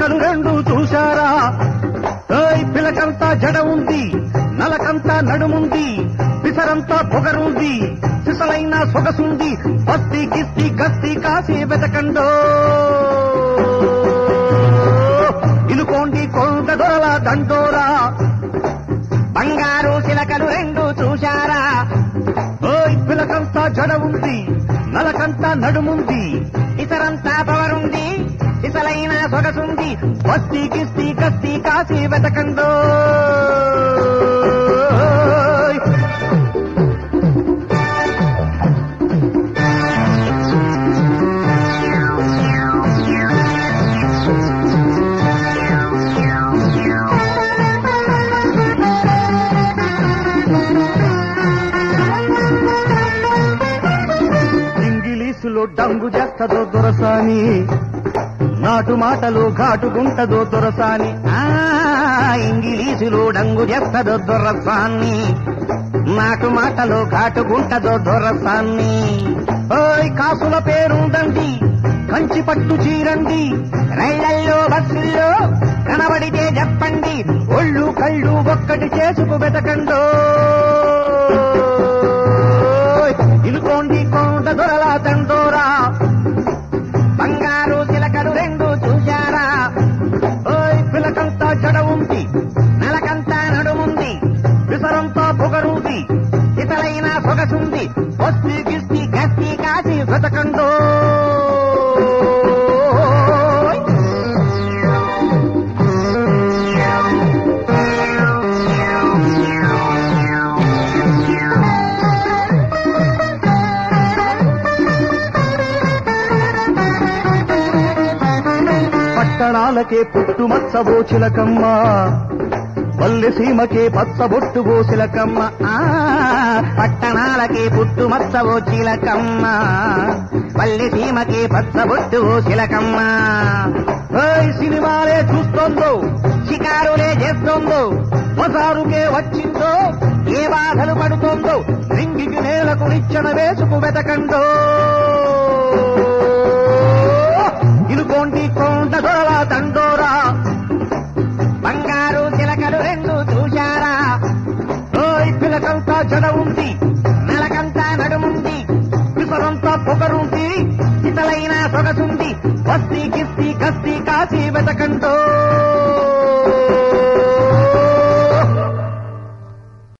చిలకలు రెండు చూశారా ఏయ్ పిలకంతా జడ ఉంది నలకంతా నడుముంది పిసరంతా పొగరుంది సిసలైన సొగసుంది బస్తీ గిస్తి గస్తీ కాసి వెతకండో ఇలుకోండి కొండ దొరల దండోరా బంగారు చిలకలు రెండు చూశారా ఓయ్ పిలకంతా జడ ఉంది నలకంతా నడుముంది ఇతరంతా పవరుంది ఇసలైన సొగసుంది బస్తీ గిస్తి గస్తీ కాసి వెతకండో ఇంగిలీసులో డంగు చేస్తదో దొరసాని నాటు మాటలు ఘాటుగుంటదో దొరసాని ఆ ఇంగిలీసులు డంగు చేస్తదో దొరసాన్ని నాటు మాటలు ఘాటుగుంటదో దొరసాన్ని ఓయ్ కాసుల పేరుందండి కంచి పట్టు చీరండి రైళ్లల్లో బస్సుల్లో కనబడితే చెప్పండి ఒళ్ళు కళ్ళు ఒక్కటి చేసుకు వెతకండో ఇలుకోండి కొండ దొరల తండోరా బంగారు చిలకలు రెండు చూశారా ఓయ్ పిలకంతా జడ ఉంది నెలకంతా నడుముంది విసరంతా పొగరుంది ఇతలైన సొగసుంది బస్తీ గిస్తి గస్తీ కాసి వెతకండో పట్టణాలకే పుట్టుమచ్చవో చిలకమ్మ పల్లె సీమకే పచ్చబొట్టువో చిలకమ్మ ఆ పట్టణాలకి పుట్టుమచ్చవో చిలకమ్మ పల్లె సీమకి పచ్చబొట్టు చిలకమ్మ ఏయ్ సినిమాలే చూస్తోందో షికారులే చేస్తోందో బజారుకే వచ్చిందో ఏ బాధలు పడుతోందో రింగికి నేలకు నిచ్చెన వేసుకు వెతకండో ఇనుకోండి కొండ దొరల దండోరా బంగారు చిలకలు రెండు చూశారా ఓయ్ పిలకంతా జడ ఉంది నెలకంతా నడుముంది పిసరంతా పొగరుంది ఇతలైన సొగసుంది బస్తీ గిస్తి గస్తీ కాసి వెతకండో